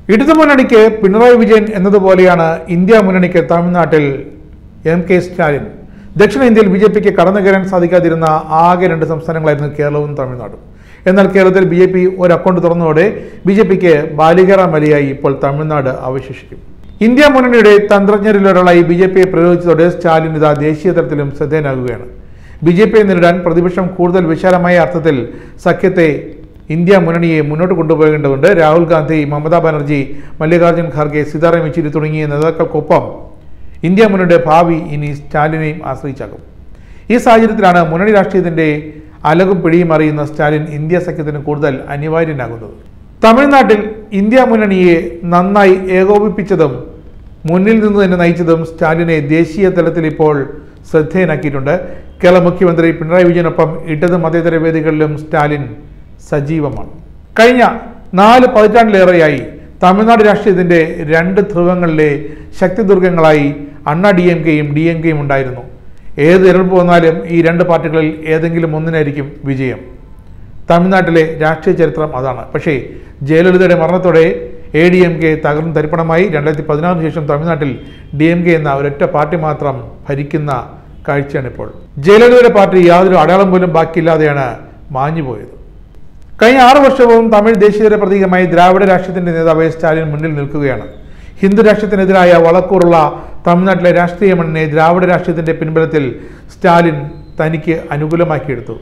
ഇടതുമുന്നണിക്ക് പിണറായി വിജയൻ എന്നതുപോലെയാണ് ഇന്ത്യ മുന്നണിക്ക് തമിഴ്നാട്ടിൽ എം കെ സ്റ്റാലിൻ ദക്ഷിണേന്ത്യയിൽ ബി ജെ പിക്ക് കടന്നു കയറാൻ സാധിക്കാതിരുന്ന ആകെ രണ്ട് സംസ്ഥാനങ്ങളായിരുന്നു കേരളവും തമിഴ്നാടും എന്നാൽ കേരളത്തിൽ ബി ജെ പി ഒരു അക്കൗണ്ട് തുറന്നതോടെ ബി ജെ പിക്ക് ബാലികേറ മലയായി ഇപ്പോൾ തമിഴ്നാട് അവശേഷിക്കും ഇന്ത്യ മുന്നണിയുടെ തന്ത്രജ്ഞരിലൊരാളായി ബി ജെ പിയെ പ്രയോഗിച്ചതോടെ സ്റ്റാലിൻ ഇതാ ദേശീയ തലത്തിലും ശ്രദ്ധേയനാകുകയാണ് ബി ജെ പിയെ നേരിടാൻ പ്രതിപക്ഷം കൂടുതൽ വിശാലമായ അർത്ഥത്തിൽ സഖ്യത്തെ ഇന്ത്യ മുന്നണിയെ മുന്നോട്ട് കൊണ്ടുപോകേണ്ടതുണ്ട് രാഹുൽ ഗാന്ധി മമതാ ബാനർജി മല്ലികാർജ്ജുൻ ഖാർഗെ സീതാറാം യെച്ചൂരി തുടങ്ങിയ നേതാക്കൾക്കൊപ്പം ഇന്ത്യ മുന്നണിയുടെ ഭാവി ഇനി സ്റ്റാലിനെയും ആശ്രയിച്ചാകും ഈ സാഹചര്യത്തിലാണ് മുന്നണി രാഷ്ട്രീയത്തിന്റെ അലകും പിടിയും അറിയുന്ന സ്റ്റാലിൻ ഇന്ത്യ സഖ്യത്തിന് കൂടുതൽ അനിവാര്യനാകുന്നത് തമിഴ്നാട്ടിൽ ഇന്ത്യ മുന്നണിയെ നന്നായി ഏകോപിപ്പിച്ചതും മുന്നിൽ നിന്ന് തന്നെ നയിച്ചതും സ്റ്റാലിനെ ദേശീയ തലത്തിൽ ഇപ്പോൾ ശ്രദ്ധേയനാക്കിയിട്ടുണ്ട് കേരള മുഖ്യമന്ത്രി പിണറായി വിജയനൊപ്പം ഇടത് മതേതര വേദികളിലും സ്റ്റാലിൻ സജീവമാണ് കഴിഞ്ഞ നാല് പതിറ്റാണ്ടിലേറെയായി തമിഴ്നാട് രാഷ്ട്രീയത്തിന്റെ രണ്ട് ധ്രുവങ്ങളിലെ ശക്തിദുർഗങ്ങളായി അണ്ണ ഡി എം കെയും ഡി എം കെയും ഉണ്ടായിരുന്നു ഏത് തിരഞ്ഞെടുപ്പ് വന്നാലും ഈ രണ്ട് പാർട്ടികളിൽ ഏതെങ്കിലും ഒന്നിനായിരിക്കും വിജയം തമിഴ്നാട്ടിലെ രാഷ്ട്രീയ ചരിത്രം അതാണ് പക്ഷേ ജയലളിതയുടെ മരണത്തോടെ എ ഡി എം കെ തകർന്ന് തരിപ്പണമായി രണ്ടായിരത്തി പതിനാറിന് ശേഷം തമിഴ്നാട്ടിൽ ഡി എം കെ എന്ന ഒരൊറ്റ പാർട്ടി മാത്രം ഭരിക്കുന്ന കാഴ്ചയാണിപ്പോൾ ജയലളിതയുടെ പാർട്ടി യാതൊരു അടയാളം പോലും ബാക്കിയില്ലാതെയാണ് മാഞ്ഞുപോയത് കഴിഞ്ഞ ആറു വർഷവും തമിഴ് ദേശീയതയുടെ പ്രതീകമായി ദ്രാവിഡ രാഷ്ട്രീയത്തിന്റെ നേതാവായ സ്റ്റാലിൻ മുന്നിൽ നിൽക്കുകയാണ് ഹിന്ദു രാഷ്ട്രത്തിനെതിരായ വളക്കൂറുള്ള തമിഴ്നാട്ടിലെ രാഷ്ട്രീയ മണ്ണിനെ ദ്രാവിഡ രാഷ്ട്രീയത്തിന്റെ പിൻബലത്തിൽ സ്റ്റാലിൻ തനിക്ക് അനുകൂലമാക്കിയെടുത്തു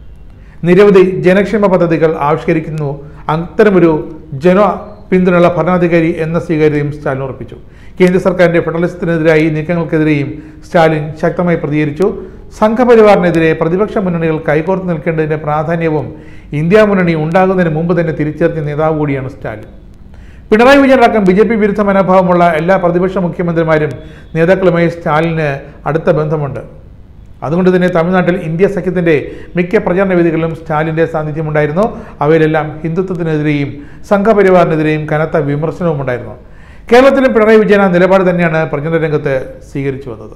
നിരവധി ജനക്ഷേമ പദ്ധതികൾ ആവിഷ്കരിക്കുന്നു അത്തരമൊരു ജന പിന്തുണയുള്ള ഭരണാധികാരി എന്ന സ്വീകാര്യതയും സ്റ്റാലിൻ ഉറപ്പിച്ചു കേന്ദ്ര സർക്കാരിന്റെ ഫെഡറലിസത്തിനെതിരായി നീക്കങ്ങൾക്കെതിരെയും സ്റ്റാലിൻ ശക്തമായി പ്രതികരിച്ചു സംഘപരിവാറിനെതിരെ പ്രതിപക്ഷ മുന്നണികൾ കൈകോർത്ത് നിൽക്കേണ്ടതിന്റെ പ്രാധാന്യവും ഇന്ത്യ മുന്നണി ഉണ്ടാകുന്നതിന് മുമ്പ് തന്നെ തിരിച്ചറിഞ്ഞ നേതാവ് കൂടിയാണ് സ്റ്റാലിൻ പിണറായി വിജയനടക്കം ബി ജെ പി വിരുദ്ധ മനോഭാവമുള്ള എല്ലാ പ്രതിപക്ഷ മുഖ്യമന്ത്രിമാരും നേതാക്കളുമായി സ്റ്റാലിന് അടുത്ത ബന്ധമുണ്ട് അതുകൊണ്ട് തന്നെ തമിഴ്നാട്ടിൽ ഇന്ത്യ സഖ്യത്തിന്റെ മിക്ക പ്രചാരണ വേദികളിലും സ്റ്റാലിന്റെ സാന്നിധ്യമുണ്ടായിരുന്നു അവയിലെല്ലാം ഹിന്ദുത്വത്തിനെതിരെയും സംഘപരിവാറിനെതിരെയും കനത്ത വിമർശനവും ഉണ്ടായിരുന്നു കേരളത്തിലും പിണറായി വിജയൻ ആ നിലപാട് തന്നെയാണ് പ്രചരണ രംഗത്ത് സ്വീകരിച്ചു വന്നത്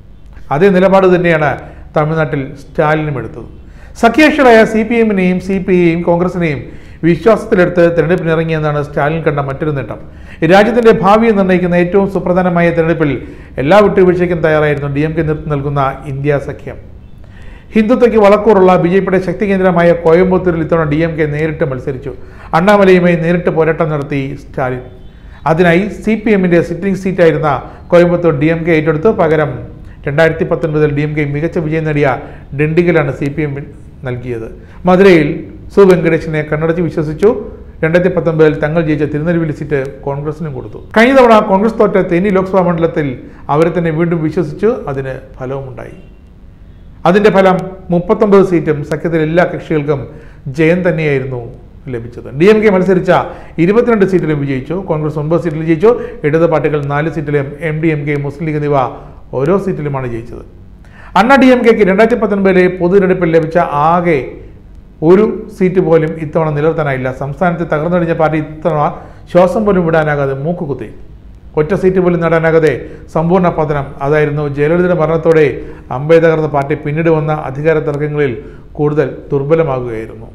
അതേ നിലപാട് തന്നെയാണ് തമിഴ്നാട്ടിൽ സ്റ്റാലിനും എടുത്തത് സഖ്യകക്ഷികളായ സി പി എമ്മിനെയും സി പി ഐയും കോൺഗ്രസിനെയും വിശ്വാസത്തിലെടുത്ത് തെരഞ്ഞെടുപ്പിനിറങ്ങിയെന്നാണ് സ്റ്റാലിൻ കണ്ട മറ്റൊരു നേട്ടം രാജ്യത്തിന്റെ ഭാവിയെ നിർണ്ണയിക്കുന്ന ഏറ്റവും സുപ്രധാനമായ തെരഞ്ഞെടുപ്പിൽ എല്ലാ വിട്ടുവീഴ്ചയ്ക്കും തയ്യാറായിരുന്നു ഡി എം കെ നേതൃത്വം നൽകുന്ന ഇന്ത്യ സഖ്യം ഹിന്ദുത്വയ്ക്ക് വളക്കൂറുള്ള ബി ജെ പിയുടെ ശക്തി കേന്ദ്രമായ കോയമ്പത്തൂരിൽ ഇത്തവണ ഡി എം കെ നേരിട്ട് മത്സരിച്ചു അണ്ണാമലയുമായി നേരിട്ട് പോരാട്ടം നടത്തി സ്റ്റാലിൻ അതിനായി സി പി എമ്മിന്റെ സിറ്റിംഗ് സീറ്റായിരുന്ന കോയമ്പത്തൂർ ഡി എം കെ ഏറ്റെടുത്തു പകരം രണ്ടായിരത്തി പത്തൊൻപതിൽ ഡി എം കെ മികച്ച വിജയം നേടിയ ഡെണ്ടിഗലാണ് സി പി എം നൽകിയത് മധുരയിൽ സു വെങ്കടേഷിനെ കണ്ണടച്ച് വിശ്വസിച്ചു രണ്ടായിരത്തി പത്തൊൻപതിൽ തങ്ങൾ ജയിച്ച തിരുനെൽവേലി സീറ്റ് കോൺഗ്രസിനും കൊടുത്തു കഴിഞ്ഞ തവണ കോൺഗ്രസ് തോറ്റ തേനി ലോക്സഭാ മണ്ഡലത്തിൽ അവരെ തന്നെ വീണ്ടും വിശ്വസിച്ചു അതിന് ഫലവുമുണ്ടായി അതിന്റെ ഫലം മുപ്പത്തൊമ്പത് സീറ്റും സഖ്യത്തിലെ എല്ലാ കക്ഷികൾക്കും ജയം തന്നെയായിരുന്നു ലഭിച്ചത് ഡി എം കെ മത്സരിച്ച ഇരുപത്തിരണ്ട് സീറ്റിലും വിജയിച്ചു കോൺഗ്രസ് ഒൻപത് സീറ്റിൽ ജയിച്ചു ഇടത് പാർട്ടികൾ നാല് സീറ്റിലും M D M K Muslim League എന്നിവ ഓരോ സീറ്റിലുമാണ് ജയിച്ചത് അണ്ണ ഡി എം കെക്ക് രണ്ടായിരത്തി പത്തൊൻപതിലെ പൊതു തെരഞ്ഞെടുപ്പിൽ ലഭിച്ച ആകെ ഒരു സീറ്റ് പോലും ഇത്തവണ നിലനിർത്താനായില്ല സംസ്ഥാനത്ത് തകർന്നടിഞ്ഞ പാർട്ടി ഇത്തവണ ശ്വാസം പോലും വിടാനാകാതെ മൂക്കുകുത്തി ഒറ്റ സീറ്റ് പോലും നേടാനാകാതെ സമ്പൂർണ്ണ പതനം അതായിരുന്നു ജയലളിതയുടെ മരണത്തോടെ അമ്പേ തകർന്ന പാർട്ടി പിന്നീട് വന്ന അധികാര തർക്കങ്ങളിൽ കൂടുതൽ ദുർബലമാകുകയായിരുന്നു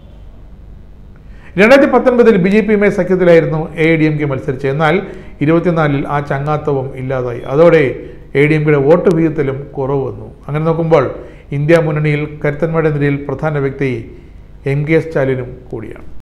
രണ്ടായിരത്തി പത്തൊൻപതിൽ ബി ജെ പിയുമായി സഖ്യത്തിലായിരുന്നു എ ഡി എം കെ മത്സരിച്ചത് എന്നാൽ ഇരുപത്തിനാലിൽ ആ ചങ്ങാത്തവും ഇല്ലാതായി അതോടെ എ ഡി എം കെയുടെ വോട്ട് വിഹിതത്തിലും കുറവ് വന്നു അങ്ങനെ നോക്കുമ്പോൾ ഇന്ത്യ മുന്നണിയിൽ കരുത്തന്മാരുടെ നിരയിൽ പ്രധാന വ്യക്തി എം കെ സ്റ്റാലിനും കൂടിയാണ്